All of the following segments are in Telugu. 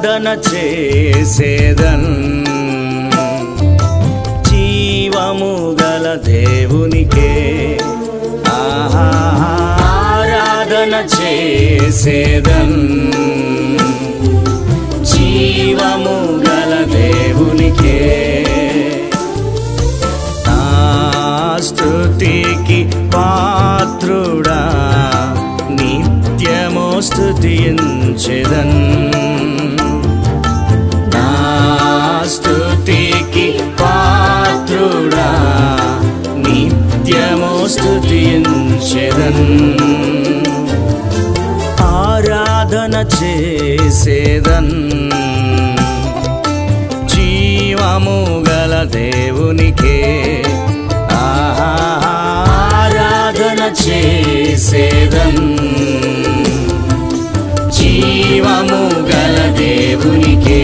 ఆరాధన చేసేదన్ జీవము గల దేవునికే ఆహా ఆరాధన చేసేదన్ జీవము గల దేవునికే నా స్తుతికి పాత్రుడా నిత్యము స్తుతించెదన్ నా స్తుతికి పాత్రుడా నిత్యము స్తుతించెదన్ ఆరాధన చేసేదన్ జీవము గల దేవునికే ఆహా ఆరాధన చేసేదన్ జీవము గల దేవునికే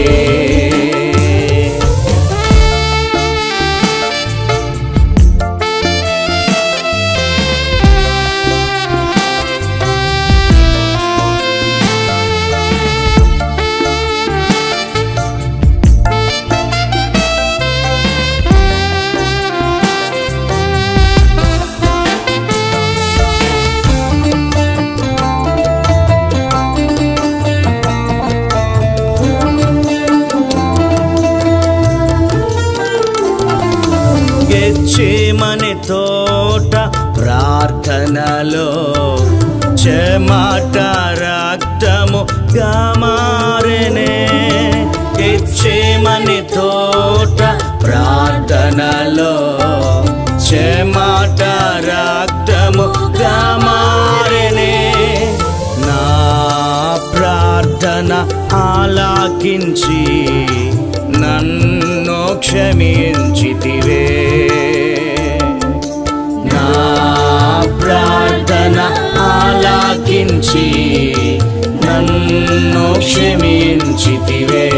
గెచ్చేమని తోట ప్రార్థనలో చెమాట రక్తము గమారెనే గెచ్చేమని తోట ప్రార్థనలో చెమాట రక్తము గమారెనే నా ప్రార్థన ఆలాకించి నన్ను క్షమించితివే నా ప్రార్థన ఆలాకించి నన్ను క్షమించితివే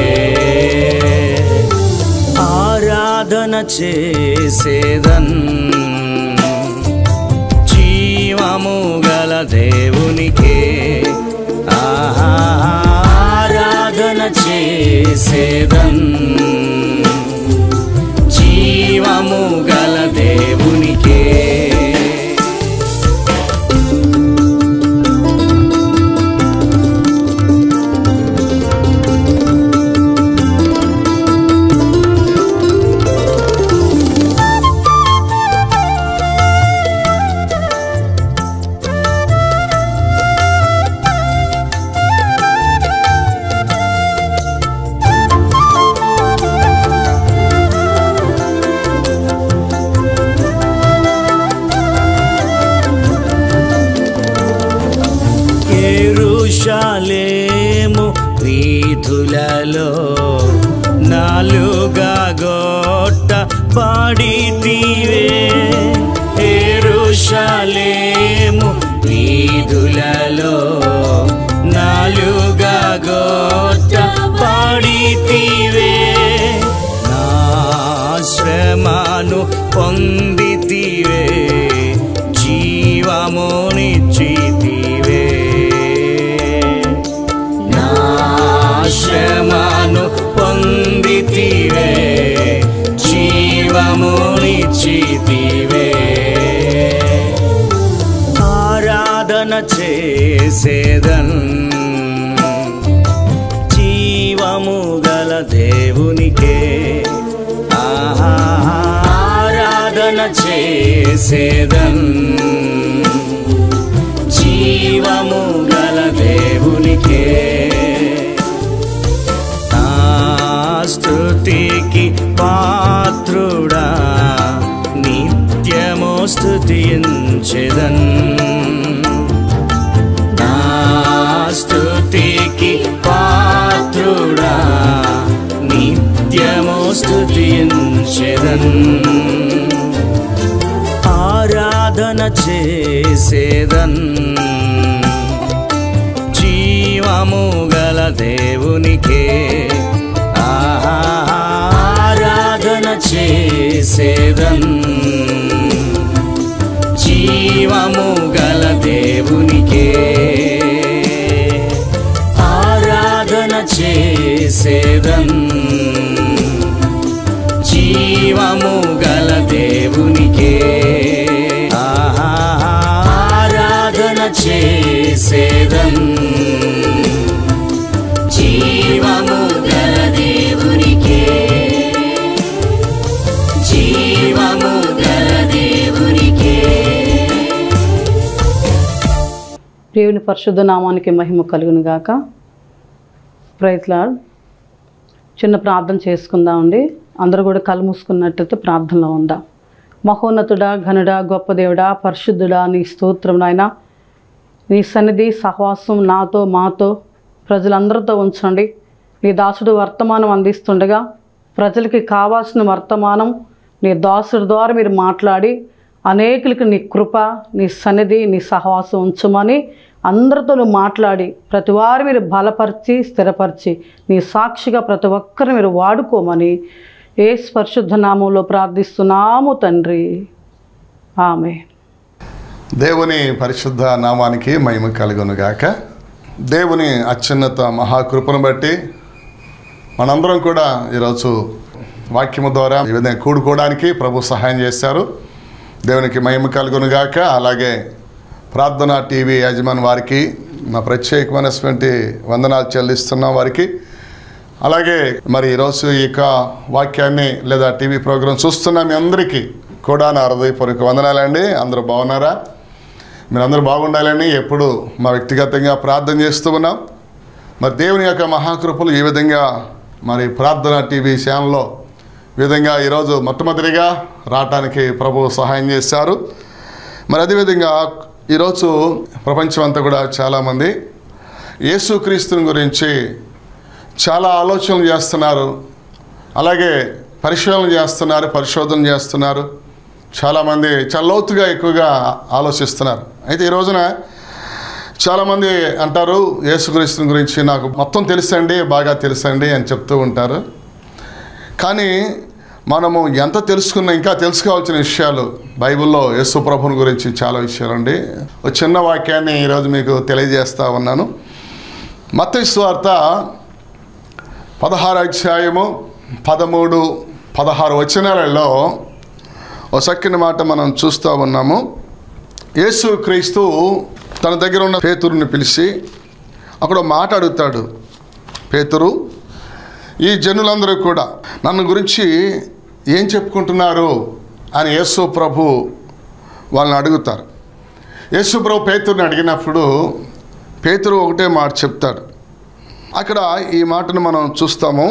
ఆరాధన చేసేదన్ జీవము గల దేవునికే ఆహా ఆరాధన చేసేదన్ జీవము గల దేవునికే ఎరుషలేము వీధులలో నాలుగా గొట్ట పాడితీవే ఎరుషలేము వీధులలో నాలుగా గొట్ట పాడితీవే నా శ్రమను పొందితివే జీవమునిచ్చితివే నా శ్రమను పొందితివే జీవమునిచ్చితివే ఆరాధన చేసేదన్ జీవము గల దేవునికే ఆహా ఆరాధన చేసేదన్ జీవము గల దేవునికే నా స్తుతికి పాత్రుడా నిత్యము స్తుతించెదన్ నా స్తుతికి పాత్రుడా నిత్యము స్తుతించెదన్ ఆరాధన చేసేదన్ జీవము గల దేవునికే ఆహా ఆరాధన చేసేదన్ జీవము గల దేవునికే ఆరాధన చేసే పరిశుద్ధ నామానికి మహిమ కలుగును గాక ప్రైజ్ లాడ్ చిన్న ప్రార్థన చేసుకుందామండి అందరూ కూడా కళ్ళు మూసుకున్నట్టయితే ప్రార్థనలో ఉందాం మహోన్నతుడా ఘనుడా గొప్ప దేవుడా పరిశుద్ధుడా నీ స్తోత్రం నాయన నీ సన్నిధి సహవాసం నాతో మాతో ప్రజలందరితో ఉంచండి నీ దాసుడు వర్తమానం అందిస్తుండగా ప్రజలకి కావాల్సిన వర్తమానం నీ దాసుడి ద్వారా మీరు మాట్లాడి అనేకులకి నీ కృప నీ సన్నిధి నీ సహవాసం ఉంచమని అందరితో నువ్వు మాట్లాడి ప్రతి వారు మీరు బలపరిచి స్థిరపరిచి నీ సాక్షిగా ప్రతి ఒక్కరిని మీరు వాడుకోమని ఏ పరిశుద్ధ నామంలో ప్రార్థిస్తున్నాము తండ్రి ఆమె దేవుని పరిశుద్ధ నామానికి మహిమ కలుగునుగాక దేవుని అత్యున్నత మహాకృపను బట్టి మనందరం కూడా ఈరోజు వాక్యము ద్వారా ఈ విధంగా కూడుకోవడానికి ప్రభు సహాయం చేశారు దేవునికి మహిమ కలుగునుగాక అలాగే ప్రార్థన టీవీ యజమాని వారికి నా ప్రత్యేకమైనటువంటి వందనాలు చెల్లిస్తున్నాం వారికి అలాగే మరి ఈరోజు ఈ యొక్క వాక్యాన్ని లేదా టీవీ ప్రోగ్రాం చూస్తున్న మీ అందరికీ కూడా నా హృదయపూర్వక వందనాలండి అందరూ బాగున్నారా మీరందరూ బాగుండాలని ఎప్పుడు మా వ్యక్తిగతంగా ప్రార్థన చేస్తూ ఉన్నాం మరి దేవుని యొక్క మహాకృపలు ఈ విధంగా మరి ప్రార్థన టీవీ ఛానల్లో ఈ విధంగా ఈరోజు మొట్టమొదటిగా రావటానికి ప్రభు సహాయం చేశారు మరి అదేవిధంగా ఈరోజు ప్రపంచం అంతా కూడా చాలామంది యేసుక్రీస్తుని గురించి చాలా ఆలోచనలు చేస్తున్నారు అలాగే పరిశీలన చేస్తున్నారు పరిశోధన చేస్తున్నారు చాలామంది చాలా లోతుగా ఎక్కువగా ఆలోచిస్తున్నారు అయితే ఈ రోజున చాలామంది అంటారు యేసుక్రీస్తుని గురించి నాకు మొత్తం తెలుసండి బాగా తెలుసండి అని చెప్తూ ఉంటారు కానీ మనము ఎంత తెలుసుకున్నా ఇంకా తెలుసుకోవాల్సిన విషయాలు బైబిల్లో యేసు ప్రభుని గురించి చాలా విషయాలండి ఒక చిన్న వాక్యాన్ని ఈరోజు మీకు తెలియజేస్తా ఉన్నాను మత్తయి సువార్త పదహారు అధ్యాయము పదమూడు పదహారు వచనాలలో ఒక చక్కని మాట మనం చూస్తూ ఉన్నాము యేసు క్రీస్తు తన దగ్గర ఉన్న పేతురుని పిలిచి అక్కడ ఒక మాట అడుగుతాడు పేతురు ఈ జనులందరూ కూడా నన్ను గురించి ఏం చెప్పుకుంటున్నారు అని యేసు ప్రభు వాళ్ళని అడుగుతారు యేసు ప్రభు పేతురుని అడిగినప్పుడు పేతురు ఒకటే మాట చెప్తాడు అక్కడ ఈ మాటను మనం చూస్తాము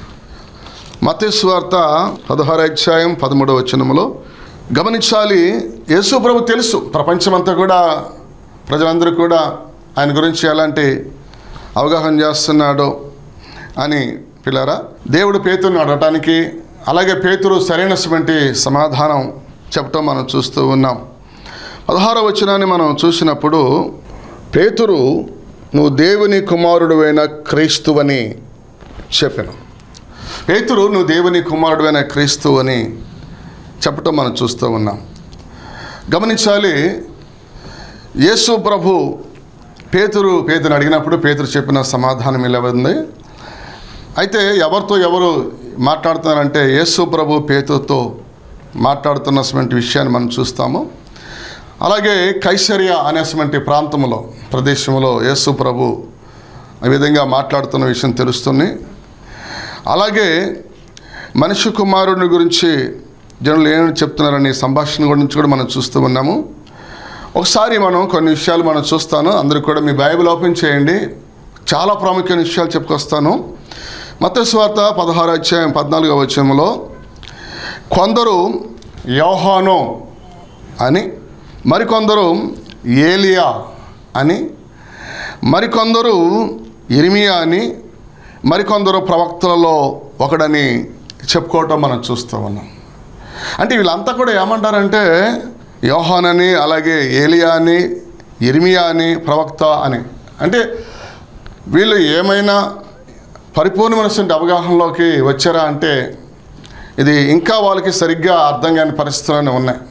మతేశ్వార్త పదహారు అధ్యాయం పదమూడవ వచనములో గమనించాలి యేసు ప్రభు తెలుసు ప్రపంచమంతా కూడా ప్రజలందరూ కూడా ఆయన గురించి ఎలాంటి అవగాహన చేస్తున్నాడో అని పిల్లరా దేవుడు పేతురుని అడగటానికి అలాగే పేతురు సరైనటువంటి సమాధానం చెప్పటం మనం చూస్తూ ఉన్నాం పదహారవ వచనాన్ని మనం చూసినప్పుడు పేతురు నువ్వు దేవుని కుమారుడువైన క్రీస్తువని చెప్పాను పేతురు నువ్వు దేవుని కుమారుడువైన క్రీస్తు అని చెప్పటం మనం చూస్తూ ఉన్నాం గమనించాలి యేసు ప్రభు పేతురు పేతుని అడిగినప్పుడు పేతురు చెప్పిన సమాధానం ఇలా ఉంది అయితే ఎవరితో ఎవరు మాట్లాడుతున్నారంటే యేసు ప్రభు పేతుతో మాట్లాడుతున్నటువంటి విషయాన్ని మనం చూస్తాము అలాగే కైసర్య అనేటువంటి ప్రాంతంలో ప్రదేశంలో యేసు ప్రభు ఆ విధంగా మాట్లాడుతున్న విషయం తెలుస్తుంది అలాగే మనిషి కుమారుని గురించి జనులు ఏమని చెప్తున్నారని సంభాషణ గురించి కూడా మనం చూస్తూ ఉన్నాము ఒకసారి మనం కొన్ని విషయాలు మనం చూస్తాను అందరూ కూడా మీ బైబిల్ ఓపెన్ చేయండి చాలా ప్రాముఖ్యమైన విషయాలు చెప్పుకొస్తాను మతస్వార్త పదహారు అధ్యాయం పద్నాలుగో వచ్చంలో కొందరు యోహాను అని మరికొందరు ఏలియా అని మరికొందరు ఇర్మియా అని మరికొందరు ప్రవక్తలలో ఒకడని చెప్పుకోవటం మనం చూస్తూ ఉన్నాం అంటే వీళ్ళంతా కూడా ఏమంటారంటే యోహానని అలాగే ఏలియా అని ఇర్మియా అని ప్రవక్త అని అంటే వీళ్ళు ఏమైనా పరిపూర్ణమైనటువంటి అవగాహనలోకి వచ్చారా అంటే ఇది ఇంకా వాళ్ళకి సరిగ్గా అర్థం కాని పరిస్థితులనే ఉన్నాయి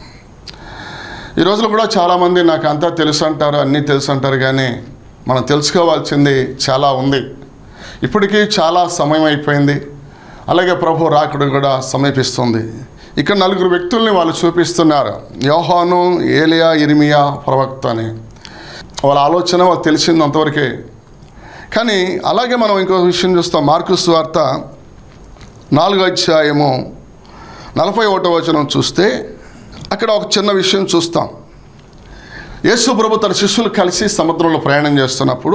ఈ రోజులో కూడా చాలామంది నాకు అంతా తెలుసు అంటారు అన్నీ తెలుసు అంటారు కానీ మనం తెలుసుకోవాల్సింది చాలా ఉంది ఇప్పటికీ చాలా సమయం అయిపోయింది అలాగే ప్రభు రాకుడు కూడా సమీపిస్తుంది ఇక్కడ నలుగురు వ్యక్తుల్ని వాళ్ళు చూపిస్తున్నారు యోహాను ఏలియా ఇర్మియా ప్రవక్త అని వాళ్ళ ఆలోచన వాళ్ళకి తెలిసింది అంతవరకే కానీ అలాగే మనం ఇంకో విషయం చూస్తాం మార్కుస్ వార్త నాలుగో అధ్యాయము నలభై ఒకటో వచనం చూస్తే అక్కడ ఒక చిన్న విషయం చూస్తాం యేసు ప్రభు తన శిష్యులు కలిసి సముద్రంలో ప్రయాణం చేస్తున్నప్పుడు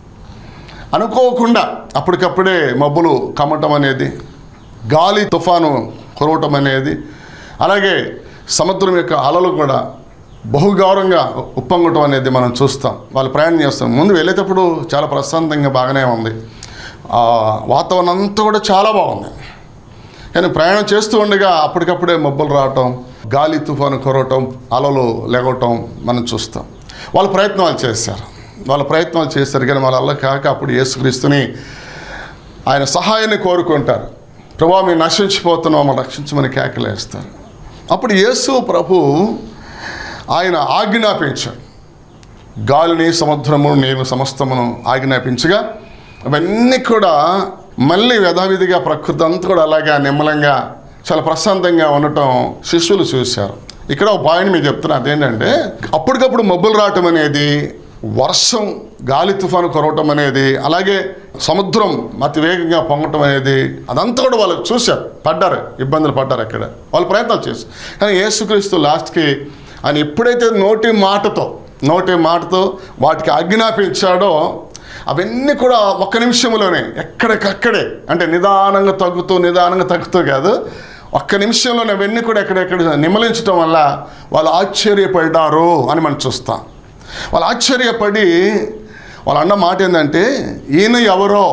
అనుకోకుండా అప్పటికప్పుడే మబ్బులు కమ్మటం అనేది గాలి తుఫాను కురవటం అనేది అలాగే సముద్రం యొక్క అలలు కూడా బహుగౌరవంగా ఉప్పొంగటం అనేది మనం చూస్తాం వాళ్ళు ప్రయాణం చేస్తాం ముందు వెళ్ళేటప్పుడు చాలా ప్రశాంతంగా బాగానే ఉంది ఆ వాతావరణం అంతా కూడా చాలా బాగుంది కానీ ప్రయాణం చేస్తూ ఉండగా అప్పటికప్పుడే మబ్బులు రావటం గాలి తుఫాను కురవటం అలలు లేగటం మనం చూస్తాం వాళ్ళు ప్రయత్నాలు చేశారు వాళ్ళ ప్రయత్నాలు చేశారు కానీ వాళ్ళ అల్ల కాక అప్పుడు యేసుక్రీస్తుని ఆయన సహాయాన్ని కోరుకుంటారు ప్రభా మేము నశించిపోతున్నాం మమ్మల్ని రక్షించమని కేకలేస్తారు అప్పుడు యేసు ప్రభు ఆయన ఆజ్ఞాపించాడు గాలిని సముద్రము నేను సమస్తమును ఆజ్ఞాపించగా అవన్నీ కూడా మళ్ళీ యథావిధిగా ప్రకృతి అంతా కూడా అలాగా నిమ్మలంగా చాలా ప్రశాంతంగా ఉండటం శిష్యులు చూశారు ఇక్కడ ఒక పాయింట్ మీకు చెప్తున్నా అదేంటంటే అప్పటికప్పుడు మబ్బులు రావటం అనేది వర్షం గాలి తుఫాను కురవటం అనేది అలాగే సముద్రం అతి వేగంగా పొంగటం అనేది అదంతా కూడా వాళ్ళు చూశారు పడ్డారు ఇబ్బందులు పడ్డారు అక్కడ వాళ్ళు ప్రయత్నాలు చేశారు కానీ యేసుక్రీస్తు లాస్ట్కి ఆయన ఎప్పుడైతే నోటి మాటతో నోటి మాటతో వాటికి ఆజ్ఞాపించాడో అవన్నీ కూడా ఒక్క నిమిషంలోనే ఎక్కడికక్కడే అంటే నిదానంగా తగ్గుతూ నిదానంగా తగ్గుతూ కాదు ఒక్క నిమిషంలోనే అవన్నీ కూడా ఎక్కడెక్కడ నిమ్మలించడం వల్ల వాళ్ళు ఆశ్చర్యపడ్డారు అని మనం చూస్తాం వాళ్ళు ఆశ్చర్యపడి వాళ్ళ అన్న మాట ఏంటంటే ఈయన ఎవరో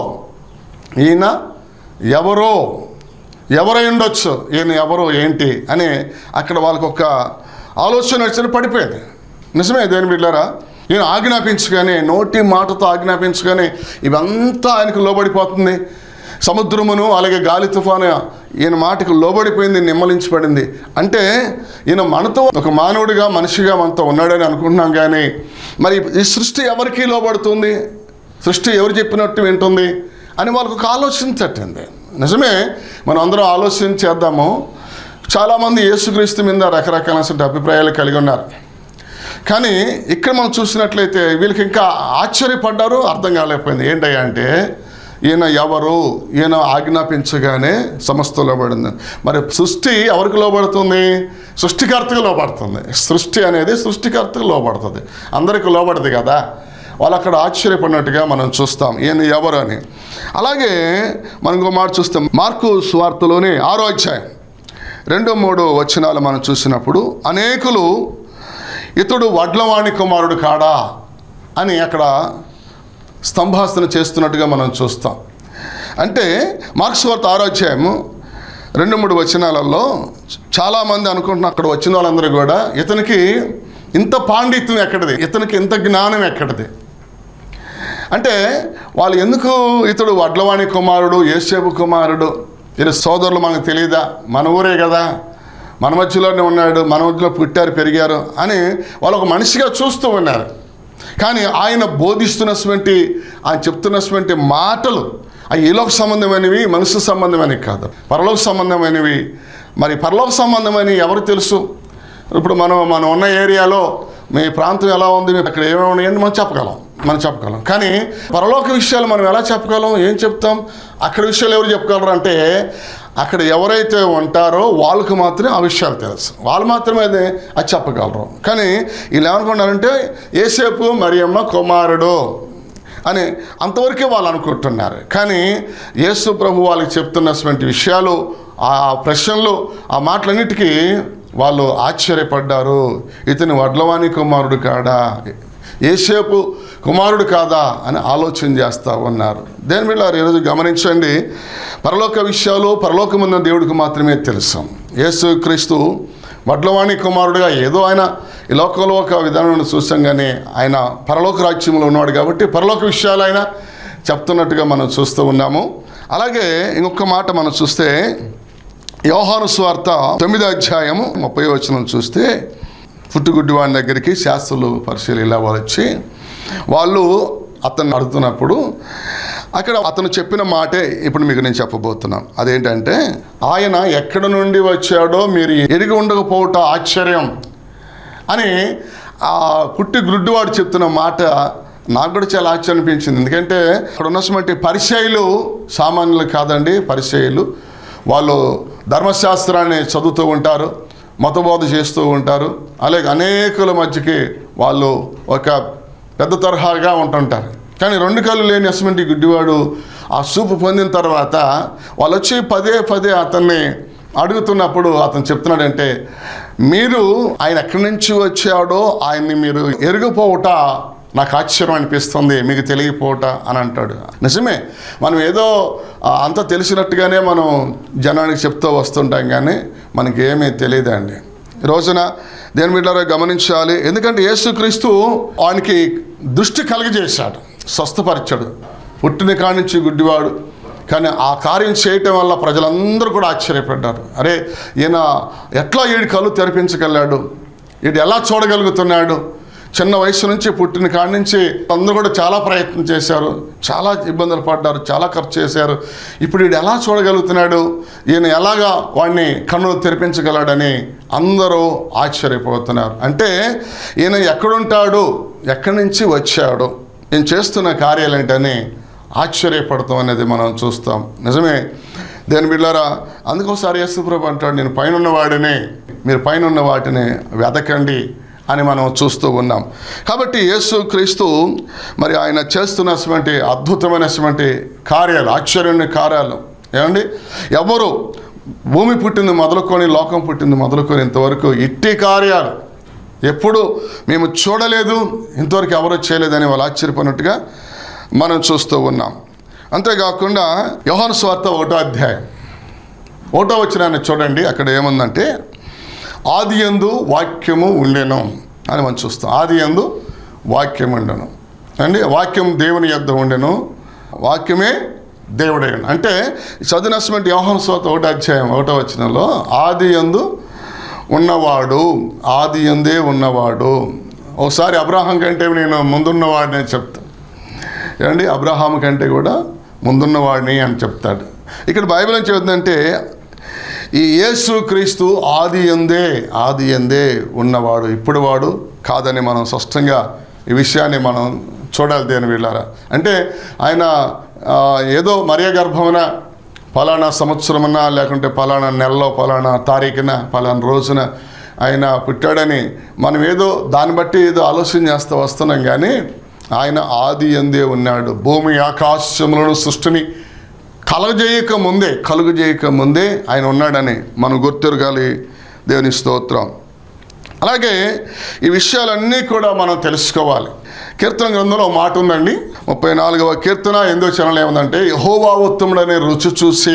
ఈయన ఎవరో ఎవరై ఉండొచ్చు ఈయన ఎవరో ఏంటి అని అక్కడ వాళ్ళకు ఒక ఆలోచన వచ్చి పడిపోయింది నిజమే దేని బిడ్డారా ఈయన ఆజ్ఞాపించగానే నోటి మాటతో ఆజ్ఞాపించగానే ఇవంతా ఆయనకు లోబడిపోతుంది సముద్రమును అలాగే గాలి తుఫాను ఈయన మాటకు లోబడిపోయింది నిమ్మలించబడింది అంటే ఈయన మనతో ఒక మానవుడిగా మనిషిగా మనతో ఉన్నాడని అనుకుంటున్నాం కానీ మరి ఈ సృష్టి ఎవరికి లోబడుతుంది సృష్టి ఎవరు చెప్పినట్టు వింటుంది అని వాళ్ళకు ఒక ఆలోచన తట్టింది నిజమే మనం అందరం ఆలోచన చేద్దాము చాలామంది యేసుక్రీస్తు మీద రకరకాల అభిప్రాయాలు కలిగి ఉన్నారు కానీ ఇక్కడ మనం చూసినట్లయితే వీళ్ళకి ఇంకా ఆశ్చర్యపడ్డారు అర్థం కాలేకపోయింది ఏంటయ్యా అంటే ఈయన ఎవరు ఈయన ఆజ్ఞాపించగానే సమస్త లోబడింది మరి సృష్టి ఎవరికి లోబడుతుంది సృష్టికర్తకు లోబడుతుంది సృష్టి అనేది సృష్టికర్తకు లోబడుతుంది అందరికి లోబడదు కదా వాళ్ళు అక్కడ ఆశ్చర్యపడినట్టుగా మనం చూస్తాం ఈయన ఎవరు అని అలాగే మనం ఇంకో మాట చూస్తాం మార్కు స్వార్థలోని ఆరో అధ్యాయం రెండు మూడు వచనాలు మనం చూసినప్పుడు అనేకులు ఇతడు వడ్లవాణి కుమారుడు కాడా అని అక్కడ స్తంభాసన చేస్తున్నట్టుగా మనం చూస్తాం అంటే మార్క్స్ వార్త ఆరో అధ్యాయము రెండు మూడు వచనాలలో చాలామంది అనుకుంటున్న అక్కడ వచ్చిన వాళ్ళందరూ కూడా ఇతనికి ఇంత పాండిత్యం ఎక్కడిది ఇతనికి ఇంత జ్ఞానం ఎక్కడిది అంటే వాళ్ళు ఎందుకు ఇతడు వడ్లవాణి కుమారుడు ఏసేపు కుమారుడు వీళ్ళ సోదరులు మనకు తెలియదా మన ఊరే కదా మన మధ్యలోనే ఉన్నాడు మన మధ్యలో పుట్టారు పెరిగారు అని వాళ్ళు ఒక మనిషిగా చూస్తూ ఉన్నారు కానీ ఆయన బోధిస్తున్నటువంటి ఆయన చెప్తున్నటువంటి మాటలు అవి ఈలోక సంబంధమైనవి మనసు సంబంధమైనవి కాదు పరలోక సంబంధమైనవి మరి పరలోక సంబంధమని ఎవరు తెలుసు ఇప్పుడు మనం మనం ఉన్న ఏరియాలో మీ ప్రాంతం ఎలా ఉంది మీకు అక్కడ ఏమేమి ఉన్నాయని మనం చెప్పగలం మనం చెప్పగలం కానీ పరలోక విషయాలు మనం ఎలా చెప్పగలం ఏం చెప్తాం అక్కడ విషయాలు ఎవరు చెప్పగలరు అంటే అక్కడ ఎవరైతే ఉంటారో వాళ్ళకి మాత్రమే ఆ విషయాలు తెలుసు వాళ్ళు మాత్రమే అది అది చెప్పగలరు కానీ వీళ్ళు ఏమనుకున్నారంటే ఏసేపు మరియమ్మ కుమారుడు అని అంతవరకే వాళ్ళు అనుకుంటున్నారు కానీ యేసు ప్రభు వాళ్ళకి చెప్తున్నటువంటి విషయాలు ఆ ప్రశ్నలు ఆ మాటలన్నిటికీ వాళ్ళు ఆశ్చర్యపడ్డారు ఇతని వడ్లవాణి కుమారుడు కాడా ఏసేపు కుమారుడు కాదా అని ఆలోచన చేస్తూ ఉన్నారు దేని మీద ఈరోజు గమనించండి పరలోక విషయాలు పరలోకమున్న దేవుడికి మాత్రమే తెలుసు యేసు క్రీస్తు వడ్లవాణి కుమారుడుగా ఏదో ఆయన ఈ లోకంలో ఒక విధానం చూసాం కానీ ఆయన పరలోక రాజ్యంలో ఉన్నాడు కాబట్టి పరలోక విషయాలు ఆయన చెప్తున్నట్టుగా మనం చూస్తూ ఉన్నాము అలాగే ఇంకొక మాట మనం చూస్తే యోహాను స్వార్త తొమ్మిదో అధ్యాయము ముప్పై వచనం చూస్తే పుట్టుగుడ్డి వాడి దగ్గరికి శాస్త్రులు పరిశీలి వాళ్ళు వచ్చి వాళ్ళు అతన్ని అడుగుతున్నప్పుడు అక్కడ అతను చెప్పిన మాటే ఇప్పుడు మీకు నేను చెప్పబోతున్నాను అదేంటంటే ఆయన ఎక్కడ నుండి వచ్చాడో మీరు ఎరిగి ఉండకపోవట ఆశ్చర్యం అని ఆ పుట్టి గుడ్డివాడు చెప్తున్న మాట నాకు కూడా చాలా ఆశ్చర్యం అనిపించింది ఎందుకంటే అక్కడ ఉన్నటువంటి పరిచయులు సామాన్యులు కాదండి పరిచయులు వాళ్ళు ధర్మశాస్త్రాన్ని చదువుతూ ఉంటారు మతబోధ చేస్తూ ఉంటారు అలాగే అనేకుల మధ్యకి వాళ్ళు ఒక పెద్ద తరహాగా ఉంటుంటారు కానీ రెండు కళ్ళు లేని అసమంటి గుడ్డివాడు ఆ సూపు పొందిన తర్వాత వాళ్ళు వచ్చి పదే పదే అతన్ని అడుగుతున్నప్పుడు అతను చెప్తున్నాడంటే మీరు ఆయన ఎక్కడి నుంచి వచ్చాడో ఆయన్ని మీరు ఎరుగుపోవుట నాకు ఆశ్చర్యం అనిపిస్తుంది మీకు తెలియపోవట అని అంటాడు నిజమే మనం ఏదో ఆ, అంతా తెలిసినట్టుగానే మనం జనానికి చెప్తూ వస్తుంటాం కానీ మనకి ఏమీ తెలియదండి ఈ రోజున దేని బిడ్డారో గమనించాలి ఎందుకంటే యేసుక్రీస్తు వానికి దృష్టి కలిగజేశాడు స్వస్థపరిచాడు పుట్టిన కాడి నుంచి గుడ్డివాడు కానీ ఆ కార్యం చేయటం వల్ల ప్రజలందరూ కూడా ఆశ్చర్యపడ్డారు అరే ఈయన ఎట్లా ఈడి కళ్ళు తెరిపించగలిగాడు ఈడు ఎలా చూడగలుగుతున్నాడు చిన్న వయసు నుంచి పుట్టిన కాడి నుంచి అందరూ కూడా చాలా ప్రయత్నం చేశారు చాలా ఇబ్బందులు పడ్డారు చాలా ఖర్చు చేశారు ఇప్పుడు వీడు ఎలా చూడగలుగుతున్నాడు ఈయన ఎలాగా వాడిని కన్నులు తెరిపించగలడని అందరూ ఆశ్చర్యపోతున్నారు అంటే ఈయన ఎక్కడుంటాడు ఎక్కడి నుంచి వచ్చాడు నేను చేస్తున్న కార్యాలేంటని ఆశ్చర్యపడతాం అనేది మనం చూస్తాం నిజమే దేని బిళ్ళారా అందుకోసారి యేసుప్రభు అంటాడు నేను పైన వాడిని మీరు పైన ఉన్న వాటిని వెతకండి అని మనం చూస్తూ ఉన్నాం కాబట్టి యేసు క్రీస్తు మరి ఆయన చేస్తున్నటువంటి అద్భుతమైనటువంటి కార్యాలు ఆశ్చర్యమైన కార్యాలు ఏమండి ఎవరు భూమి పుట్టింది మొదలుకొని లోకం పుట్టింది మొదలుకొని ఇంతవరకు ఇట్టి కార్యాలు ఎప్పుడు మేము చూడలేదు ఇంతవరకు ఎవరు చేయలేదని వాళ్ళు ఆశ్చర్యపోయినట్టుగా మనం చూస్తూ ఉన్నాం అంతేకాకుండా యోహాను స్వార్థ ఒకటో అధ్యాయం ఒకటో వచ్చినాన్ని చూడండి అక్కడ ఏముందంటే ఆది యందు వాక్యము ఉండెను అని మనం చూస్తాం ఆది యందు వాక్యం ఉండెను అండి వాక్యం దేవుని యొద్ద ఉండెను వాక్యమే దేవుడే అంటే చదివినటువంటి యోహాను స్వాత ఒకటో అధ్యాయం ఒకటో వచ్చినలో ఆది యందు ఉన్నవాడు ఆది ఎందే ఉన్నవాడు ఒకసారి అబ్రాహం కంటే నేను ముందున్నవాడిని చెప్తా ఏమండి అబ్రహాం కంటే కూడా ముందున్నవాడిని అని చెప్తాడు ఇక్కడ బైబిల్ ఏం చెబుతుందంటే ఈ యేసు క్రీస్తు ఆది ఎందే ఆది ఎందే ఉన్నవాడు ఇప్పుడు వాడు కాదని మనం స్పష్టంగా ఈ విషయాన్ని మనం చూడాలి దేని వీళ్ళారా అంటే ఆయన ఆ, ఏదో మరియ గర్భమున పలానా సంవత్సరమున లేకుంటే పలానా నెలలో పలానా తారీఖున పలానా రోజున ఆయన పుట్టాడని మనం ఏదో దాన్ని బట్టి ఏదో ఆలోచన చేస్తూ వస్తున్నాం కానీ ఆయన ఆది ఎందే ఉన్నాడు భూమి ఆకాశములను సృష్టిని కలగజేయక ముందే కలుగజేయక ముందే ఆయన ఉన్నాడని మనం గుర్తిరగాలి దేవుని స్తోత్రం అలాగే ఈ విషయాలన్నీ కూడా మనం తెలుసుకోవాలి కీర్తన గ్రంథంలో ఒక మాట ఉందండి ముప్పై నాలుగవ కీర్తన ఎందో చరణం ఏముందంటే యహోవా ఉత్తముడనే రుచి చూసి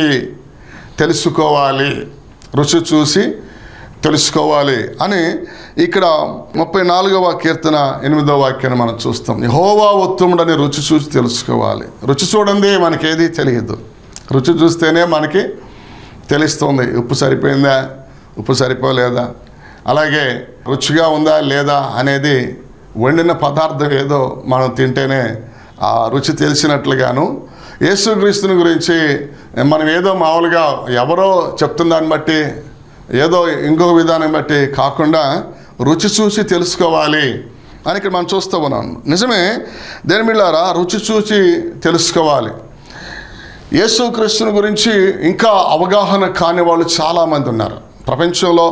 తెలుసుకోవాలి రుచి చూసి తెలుసుకోవాలి అని ఇక్కడ ముప్పై నాలుగవ కీర్తన ఎనిమిదవ వాక్యాన్ని మనం చూస్తాం యహోవా ఉత్తముడని రుచి చూసి తెలుసుకోవాలి రుచి చూడండి మనకేది తెలియదు రుచి చూస్తేనే మనకి తెలుస్తుంది ఉప్పు సరిపోయిందా ఉప్పు సరిపోలేదా అలాగే రుచిగా ఉందా లేదా అనేది వండిన పదార్థం ఏదో మనం తింటేనే ఆ రుచి తెలిసినట్లుగాను యేసుక్రీస్తుని గురించి మనం ఏదో మామూలుగా ఎవరో చెప్తున్న దాన్ని బట్టి ఏదో ఇంకొక విధానం బట్టి కాకుండా రుచి చూసి తెలుసుకోవాలి అని ఇక్కడ మనం చూస్తూ ఉన్నాం నిజమే దేని మిళ్ళారా రుచి చూసి తెలుసుకోవాలి యేసుక్రీస్తుని గురించి ఇంకా అవగాహన కాని వాళ్ళు చాలామంది ఉన్నారు ప్రపంచంలో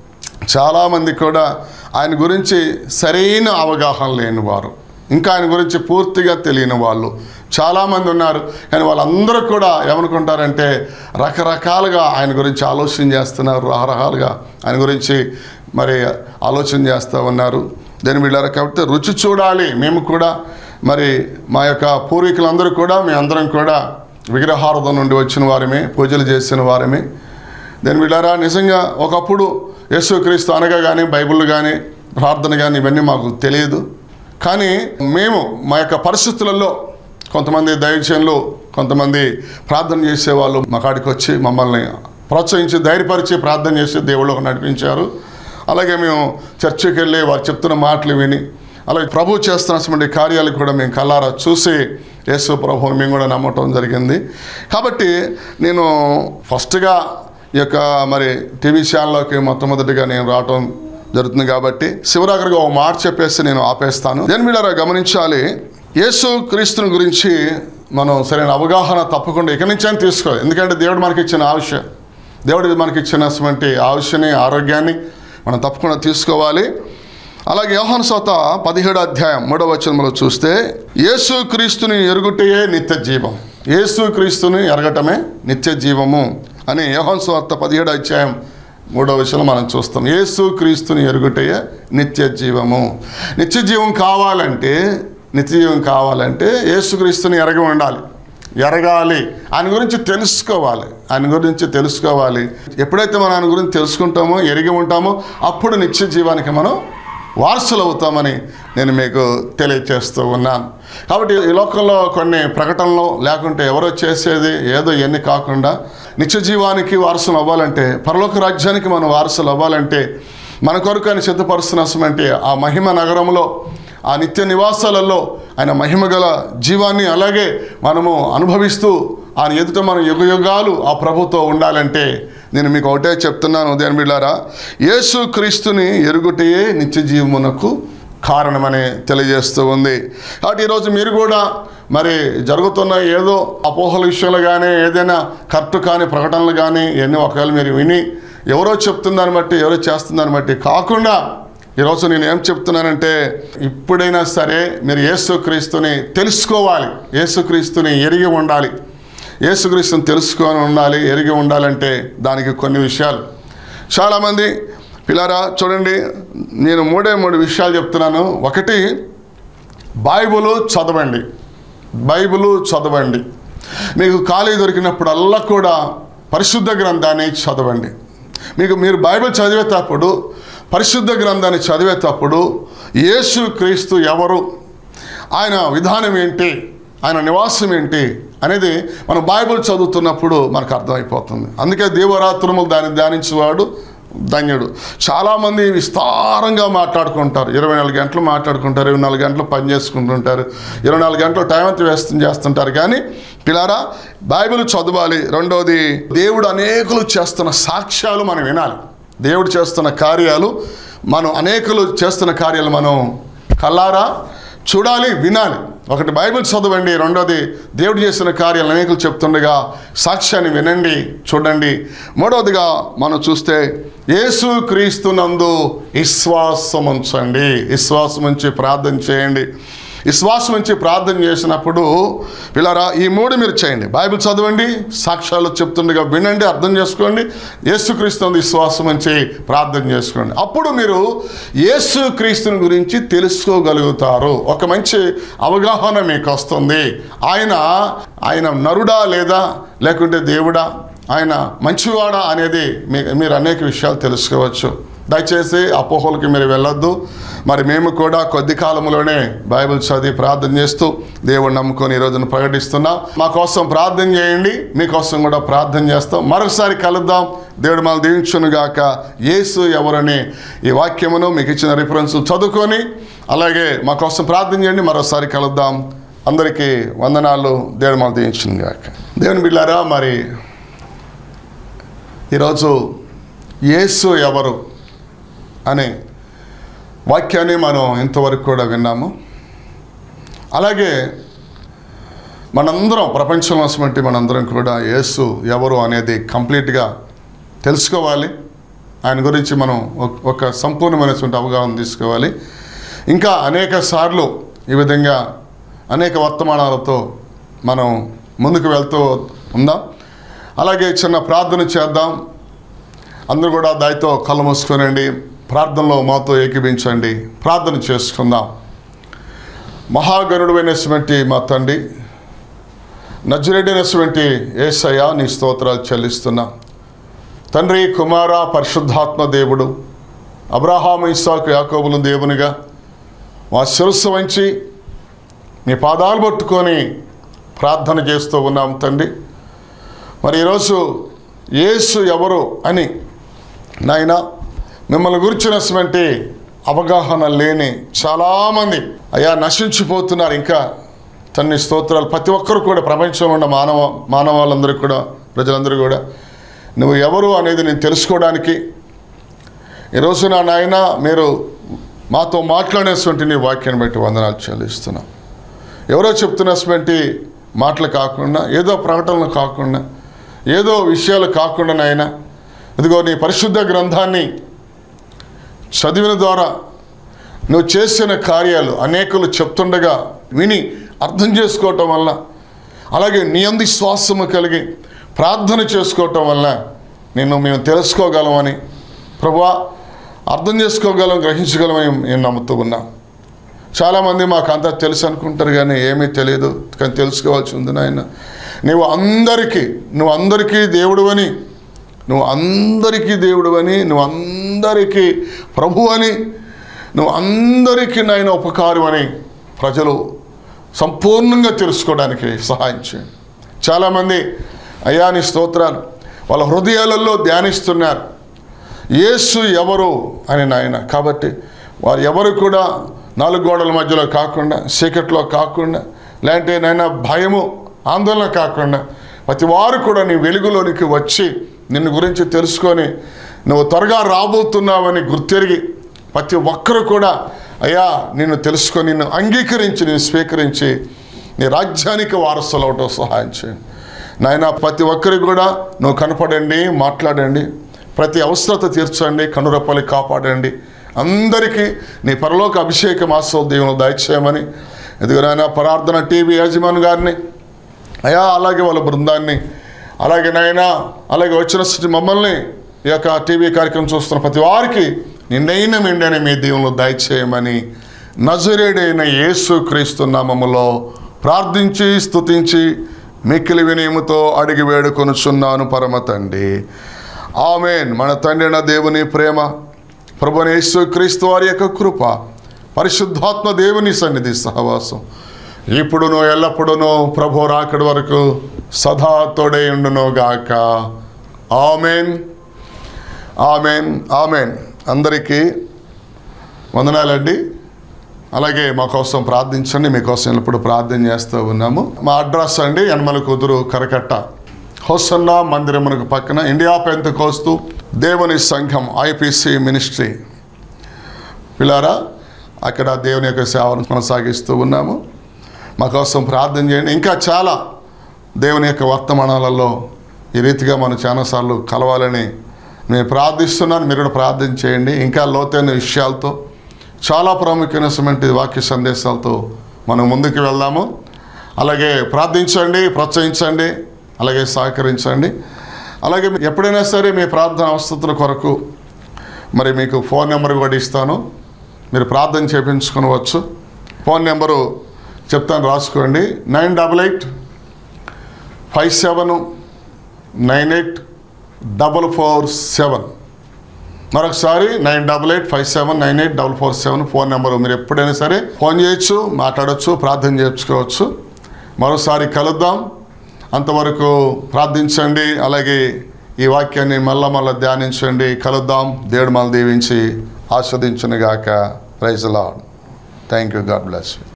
చాలామంది కూడా ఆయన గురించి సరైన అవగాహన లేని వారు ఇంకా ఆయన గురించి పూర్తిగా తెలియని వాళ్ళు చాలామంది ఉన్నారు కానీ వాళ్ళందరూ కూడా ఏమనుకుంటారంటే రకరకాలుగా ఆయన గురించి ఆలోచన చేస్తున్నారు రకరకాలుగా ఆయన గురించి మరి ఆలోచన చేస్తూ ఉన్నారు దాని వీళ్ళారు కాబట్టి రుచి చూడాలి మేము కూడా మరి మా యొక్క పూర్వీకులందరూ కూడా మేమందరం కూడా విగ్రహార్థం నుండి వచ్చిన వారమే పూజలు చేసిన వారమే దాని వీళ్ళారా నిజంగా ఒకప్పుడు యేసుక్రీస్తు అనగా కానీ బైబిల్ కానీ ప్రార్థన కానీ ఇవన్నీ మాకు తెలియదు కానీ మేము మా యొక్క పరిస్థితులలో కొంతమంది దైవజనులు కొంతమంది ప్రార్థన చేసేవాళ్ళు మా కాడికి వచ్చి మమ్మల్ని ప్రోత్సహించి ధైర్యపరిచి ప్రార్థన చేసి దేవుళ్ళకు నడిపించారు అలాగే మేము చర్చికి వెళ్ళి వారు చెప్తున్న మాటలు విని అలాగే ప్రభు చేస్తున్నటువంటి కార్యాలు కూడా మేము కల్లారా చూసి యేసు ప్రభువుని మేము కూడా నమ్మటం జరిగింది కాబట్టి నేను ఫస్ట్గా ఈ యొక్క మరి టీవీ ఛానల్లోకి మొట్టమొదటిగా నేను రావటం జరుగుతుంది కాబట్టి శివరాగర్గా ఒక మాట చెప్పేసి నేను ఆపేస్తాను దేని మీద గమనించాలి యేసు క్రీస్తుని గురించి మనం సరైన అవగాహన తప్పకుండా ఇక్కడి నుంచి అని తీసుకోవాలి ఎందుకంటే దేవుడు మనకి ఇచ్చిన ఆవిష్య దేవుడు మనకి ఇచ్చినటువంటి ఆవిష్యని ఆరోగ్యాన్ని మనం తప్పకుండా తీసుకోవాలి అలాగే యోహాను సోత పదిహేడు అధ్యాయం మూడవ వచనంలో చూస్తే యేసు క్రీస్తుని ఎరుగుటయే నిత్య జీవం యేసు క్రీస్తుని ఎరగటమే నిత్య జీవము అని యోహాను సోత పదిహేడు అధ్యాయం మూడవ విషయంలో మనం చూస్తాం యేసు క్రీస్తుని ఎరుగుటయే నిత్య జీవము నిత్య జీవం కావాలంటే నిత్య జీవం కావాలంటే యేసు క్రీస్తుని ఎరగి ఉండాలి ఎరగాలి ఆయన గురించి తెలుసుకోవాలి ఆయన గురించి తెలుసుకోవాలి ఎప్పుడైతే మనం ఆయన గురించి తెలుసుకుంటామో ఎరిగి ఉంటామో అప్పుడు నిత్య జీవానికి మనం వారసులు అవుతామని నేను మీకు తెలియచేస్తూ ఉన్నాను కాబట్టి ఈ లోకంలో కొన్ని ప్రకటనలు లేకుంటే ఎవరో చేసేది ఏదో ఇవన్నీ కాకుండా నిత్య జీవానికి వారసులు అవ్వాలంటే పరలోక రాజ్యానికి మనం వారసులు అవ్వాలంటే మన కొరకు ఆయన సిద్ధపరుస్తున్నటువంటి ఆ మహిమ నగరంలో ఆ నిత్య నివాసాలలో ఆయన మహిమ గల జీవాన్ని అలాగే మనము అనుభవిస్తూ ఆయన ఎదుట మనం యుగ యుగాలు ఆ ప్రభుతో ఉండాలంటే నేను మీకు ఒకటే చెప్తున్నాను ఉదయం బిళ్ళారా యేసు క్రీస్తుని ఎరుగుటయే నిత్య జీవమునకు కారణమని తెలియజేస్తూ ఉంది కాబట్టి ఈరోజు మీరు కూడా మరి జరుగుతున్న ఏదో అపోహల విషయంలో కానీ ఏదైనా కరెక్ట్ కాని ప్రకటనలు కానీ ఇవన్నీ ఒకవేళ మీరు విని ఎవరో చెప్తుందాన్ని బట్టి ఎవరో చేస్తుందాన్ని బట్టి కాకుండా ఈరోజు నేను ఏం చెప్తున్నానంటే ఇప్పుడైనా సరే మీరు యేసుక్రీస్తుని తెలుసుకోవాలి యేసుక్రీస్తుని ఎరిగి ఉండాలి యేసుక్రీస్తుని తెలుసుకొని ఉండాలి ఎరిగి ఉండాలంటే దానికి కొన్ని విషయాలు చాలామంది పిల్లారా చూడండి నేను మూడే మూడు విషయాలు చెప్తున్నాను ఒకటి బైబుల్ చదవండి బైబిల్ చదవండి మీకు ఖాళీ దొరికినప్పుడల్లా కూడా పరిశుద్ధ గ్రంథాన్ని చదవండి మీకు మీరు బైబిల్ చదివేటప్పుడు పరిశుద్ధ గ్రంథాన్ని చదివేటప్పుడు యేసు క్రీస్తు ఎవరు ఆయన విధానం ఏంటి ఆయన నివాసం ఏంటి అనేది మనం బైబిల్ చదువుతున్నప్పుడు మనకు అర్థమైపోతుంది అందుకే దేవరాత్రములు దాన్ని ధ్యానించేవాడు ధన్యుడు చాలామంది విస్తారంగా మాట్లాడుకుంటారు ఇరవై నాలుగు గంటలు మాట్లాడుకుంటారు ఇరవై నాలుగు గంటలు పని చేసుకుంటుంటారు ఇరవై నాలుగు గంటలు టైం అంతా వేస్ట్ చేస్తుంటారు కానీ పిల్లారా బైబిల్ చదవాలి రెండోది దేవుడు అనేకులు చేస్తున్న సాక్ష్యాలు మనం వినాలి దేవుడు చేస్తున్న కార్యాలు మనం అనేకులు చేస్తున్న కార్యాలు మనం కల్లారా చూడాలి వినాలి ఒకటి బైబిల్ చదవండి రెండోది దేవుడు చేసిన కార్యాలు అనేకులు చెప్తుండగా సాక్ష్యాన్ని వినండి చూడండి మూడవదిగా మనం చూస్తే యేసు క్రీస్తునందు విశ్వాసం ఉంచండి విశ్వాసం ఉంచి ప్రార్థన చేయండి విశ్వాసం ఉంచి ప్రార్థన చేసినప్పుడు పిల్లరా ఈ మూడు మీరు చేయండి బైబిల్ చదవండి సాక్ష్యాలు చెప్తుండగా వినండి అర్థం చేసుకోండి యేసుక్రీస్తుని విశ్వాసం ఉంచి ప్రార్థన చేసుకోండి అప్పుడు మీరు యేసుక్రీస్తుని గురించి తెలుసుకోగలుగుతారు ఒక మంచి అవగాహన మీకు వస్తుంది ఆయన ఆయన నరుడా లేదా లేకుంటే దేవుడా ఆయన మంచివాడా అనేది మీ మీరు అనేక విషయాలు తెలుసుకోవచ్చు దయచేసి అపోహలకి మీరు వెళ్ళొద్దు మరి మేము కూడా కొద్ది కాలంలోనే బైబిల్ చదివి ప్రార్థన చేస్తూ దేవుడు నమ్ముకొని ఈ రోజున ప్రకటిస్తున్నాం మా కోసం ప్రార్థన చేయండి మీకోసం కూడా ప్రార్థన చేస్తాం మరొకసారి కలుద్దాం దేవుడు మనం దీవించును గాక యేసు ఎవరని ఈ వాక్యమును మీకు ఇచ్చిన రిఫరెన్స్ చదువుకొని అలాగే మా కోసం ప్రార్థన చేయండి మరోసారి కలుద్దాం అందరికీ వందనాలు దేవుడు మనం దీవించును గాక దేవుని బిళ్ళారా మరి ఈరోజు యేసు ఎవరు అనే వాక్యాన్ని మనం ఇంతవరకు కూడా విన్నాము అలాగే మనందరం ప్రపంచంలో ఉన్నటువంటి మనందరం కూడా యేసు ఎవరు అనేది కంప్లీట్గా తెలుసుకోవాలి ఆయన గురించి మనం ఒక- ఒక సంపూర్ణమైనటువంటి అవగాహన తీసుకోవాలి ఇంకా అనేక సార్లు ఈ విధంగా అనేక వర్తమానాలతో మనం ముందుకు వెళ్తూ ఉందాం అలాగే చిన్న ప్రార్థన చేద్దాం అందరూ కూడా దాయితో కళ్ళు మూసుకొనండి ప్రార్థనలో మాతో ఏకీభించండి ప్రార్థన చేసుకుందాం మహాగరుడువైనటువంటి మా తండ్రి నజరెడ్డినటువంటి ఏసయ్య నీ స్తోత్రాలు చెల్లిస్తున్నా తండ్రి కుమార పరిశుద్ధాత్మ దేవుడు అబ్రహాము ఇస్సాకు యాకోబులు దేవునిగా మా శిరస్సు వంచి మీ పాదాలు పట్టుకొని ప్రార్థన చేస్తూ ఉన్నాం తండ్రి మరి ఈరోజు యేసు ఎవరు అని నాయన మిమ్మల్ని గురించినటువంటి అవగాహన లేని చాలామంది అయ్యా నశించిపోతున్నారు ఇంకా తన్ని స్తోత్రాలు ప్రతి ఒక్కరు కూడా ప్రపంచంలో ఉన్న మానవ మానవాళ్ళందరూ కూడా ప్రజలందరూ కూడా నువ్వు ఎవరు అనేది నేను తెలుసుకోవడానికి ఈరోజు నా నాయన మీరు మాతో మాట్లాడేటువంటి నీ వాక్యాన్ని బట్టి వందనాలు చెల్లిస్తున్నాం ఎవరో చెప్తున్నటువంటి మాటలు కాకుండా ఏదో ప్రకటనలు కాకుండా ఏదో విషయాలు కాకుండా నాయన ఇదిగో నీ పరిశుద్ధ గ్రంథాన్ని చదివిన ద్వారా నువ్వు చేసిన కార్యాలు అనేకులు చెప్తుండగా విని అర్థం చేసుకోవటం వల్ల అలాగే నీ అంది శ్వాసము కలిగి ప్రార్థన చేసుకోవటం వల్ల నిన్ను మేము తెలుసుకోగలమని ప్రభువా అర్థం చేసుకోగలం గ్రహించగలమని నేను నమ్ముతూ ఉన్నాం చాలామంది మాకు అంతా తెలుసు అనుకుంటారు కానీ ఏమీ తెలియదు కానీ తెలుసుకోవాల్సి ఉంది నాయన నువ్వు అందరికీ నువ్వు అందరికీ దేవుడు అని నువ్వు అందరికీ దేవుడు అని నువ్వు అందరికీ ప్రభు అని నువ్వు అందరికీ నాయన ఉపకారం అని ప్రజలు సంపూర్ణంగా తెలుసుకోవడానికి సహాయం చేయండి చాలామంది అయ్యా నీ స్తోత్రాలు వాళ్ళ హృదయాలలో ధ్యానిస్తున్నారు యేసు ఎవరు అని నాయన కాబట్టి వారు ఎవరు కూడా నాలుగు గోడల మధ్యలో కాకుండా చీకట్లో కాకుండా లేదంటే నాయన భయము ఆందోళన కాకుండా ప్రతి వారు కూడా నీ వెలుగులోనికి వచ్చి నిన్ను గురించి తెలుసుకొని నువ్వు త్వరగా రాబోతున్నావని గుర్తెరిగి ప్రతి ఒక్కరు కూడా అయ్యా నిన్ను తెలుసుకొని నిన్ను అంగీకరించి నేను స్వీకరించి నీ రాజ్యానికి వారసులు అవటం సహాయం చేయండి నాయన ప్రతి ఒక్కరికి కూడా నువ్వు కనపడండి మాట్లాడండి ప్రతి అవసరత తీర్చండి కనురెప్పలు కాపాడండి అందరికీ నీ పరలోక అభిషేకం ఆశ్రవ దేవుని దయచేయమని ఎదుగునైనా ప్రార్థన టీవీ యజమాని గారిని అయా అలాగే వాళ్ళ బృందాన్ని అలాగే నాయన అలాగే వచ్చిన స్థితి మమ్మల్ని ఈ యొక్క టీవీ కార్యక్రమం చూస్తున్న ప్రతి వారికి నిన్నైన మెండని మీ దేవుళ్ళు దయచేయమని నజరేడైన యేసు క్రీస్తు నామములో ప్రార్థించి స్తుతించి మిక్కిలి వినయముతో అడిగి వేడుకొనుచున్నాను పరమ తండ్రి ఆమెన్ మన తండ్రిన దేవుని ప్రేమ ప్రభుని యేసు క్రీస్తు వారి యొక్క కృప పరిశుద్ధాత్మ దేవుని సన్నిధి సహవాసం ఇప్పుడును ఎల్లప్పుడును ప్రభు రాకడి వరకు సదా తోడే ఉండును గాక ఆమెన్ ఆమెన్ ఆమెన్ అందరికీ వందనాలండి అలాగే మా కోసం ప్రార్థించండి మీకోసం ఎల్లప్పుడు ప్రార్థన చేస్తూ ఉన్నాము మా అడ్రస్ అండి యనమల కుదురు కరకట్ట హోసన్న మందిరమునకు పక్కన ఇండియా పెంత కోస్తూ దేవుని సంఘం ఐపీసీ మినిస్ట్రీ పిల్లారా అక్కడ దేవుని యొక్క సేవను కొనసాగిస్తూ ఉన్నాము మా కోసం ప్రార్థన చేయండి ఇంకా చాలా దేవుని యొక్క వర్తమానాలలో ఈ రీతిగా మనం చాలాసార్లు కలవాలని నేను ప్రార్థిస్తున్నాను మీరు కూడా ప్రార్థన చేయండి ఇంకా లోతైన విషయాలతో చాలా ప్రాముఖ్యమైనటువంటి వాక్య సందేశాలతో మనం ముందుకు వెళ్దాము అలాగే ప్రార్థించండి ప్రోత్సహించండి అలాగే సహకరించండి అలాగే ఎప్పుడైనా సరే మీ ప్రార్థన అవసరతల కొరకు మరి మీకు ఫోన్ నెంబర్ కూడా ఇస్తాను మీరు ప్రార్థన చేయించుకోవచ్చు ఫోన్ నెంబరు చెప్తాను రాసుకోండి nine double eight five seven nine eight double four seven మరొకసారి nine double eight five seven nine eight double four seven phone number మీరు ఎప్పుడైనా సరే ఫోన్ చేయొచ్చు మాట్లాడవచ్చు ప్రార్థన చేయించుకోవచ్చు మరోసారి కలుద్దాం అంతవరకు ప్రార్థించండి అలాగే ఈ వాక్యాన్ని మళ్ళా మళ్ళా ధ్యానించండి కలుద్దాం దేవుడు మళ్ళీ దీవించి ఆస్వాదించునుగాక praise lord thank you God bless you